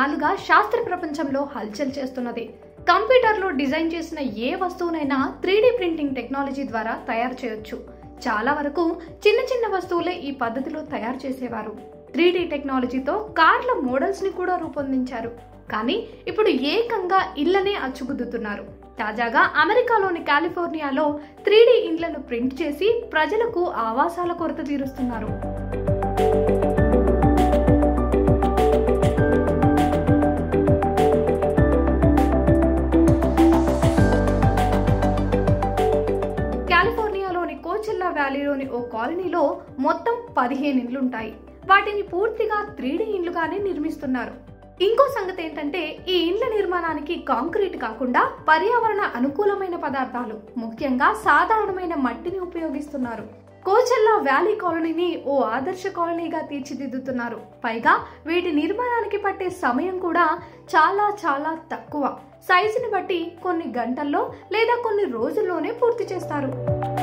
కొన్నాళ్ళుగా శాస్త్ర ప్రపంచంలో హల్చల్ చేస్తున్నది కంప్యూటర్లో డిజైన్ చేసిన ఏ వస్తువునైనా త్రీ ప్రింటింగ్ టెక్నాలజీ ద్వారా తయారు చేయొచ్చు చాలా వరకు చిన్న చిన్న వస్తువులే ఈ పద్ధతిలో తయారు చేసేవారు త్రీ టెక్నాలజీతో కార్ల మోడల్స్ ని కూడా రూపొందించారు కానీ ఇప్పుడు ఏకంగా ఇళ్లనే అచ్చుగుద్దుతున్నారు తాజాగా అమెరికాలోని కాలిఫోర్నియాలో త్రీ ఇండ్లను ప్రింట్ చేసి ప్రజలకు ఆవాసాల కొరత తీరుస్తున్నారు కాలిఫోర్నియాలోని కోచెల్లా వ్యాలీలోని ఓ కాలనీలో మొత్తం పదిహేను ఇండ్లుంటాయి వాటిని పూర్తిగా త్రీ ఇండ్లుగానే నిర్మిస్తున్నారు ఇంకో సంగతి ఏంటంటే ఈ ఇండ్ల నిర్మాణానికి కాంక్రీట్ కాకుండా పర్యావరణ అనుకూలమైన పదార్థాలు ముఖ్యంగా సాధారణమైన మట్టిని ఉపయోగిస్తున్నారు కోచెల్లా వ్యాలీ కాలనీని ఓ ఆదర్శ కాలనీగా తీర్చిదిద్దుతున్నారు పైగా వీటి నిర్మాణానికి పట్టే సమయం కూడా చాలా చాలా తక్కువ సైజుని బట్టి కొన్ని గంటల్లో లేదా కొన్ని రోజుల్లోనే పూర్తి చేస్తారు